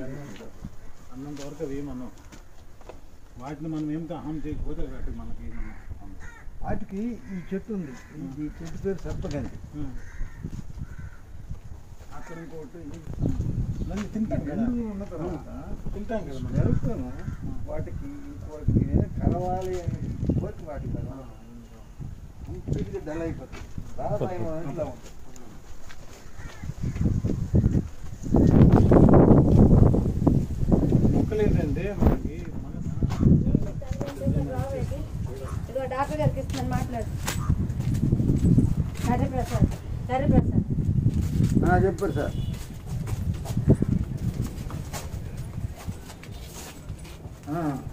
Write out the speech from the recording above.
అన్నంత వరకు అవి ఏమన్నాం వాటిని మనం ఏం అహం చేయకపోతే వాటికి మనకి ఏమన్నా వాటికి ఈ చెట్టు ఉంది ఈ చెట్టు పేరు సర్పగండి అక్కడ ఇంకోటి ఇవన్నీ తింటాం కదా రెండు ఉన్న తర్వాత తింటాం కదా మనం జరుగుతాను వాటికి ఇంకోటి కలవాలి అని కోరిక వాటికి కదా పూర్తిగా డల్ అయిపోతుంది దాదాపు ఇట్లా ఉంటుంది మొక్కలు ఏంటంటే మనకి మన ఇదిగో డాక్టర్ గారికి ఇస్తున్నాను మాట్లాడు సరే ప్రసాద్ సరే ప్రసాద్ ఆ, చెప్పారు సార్ ఆ,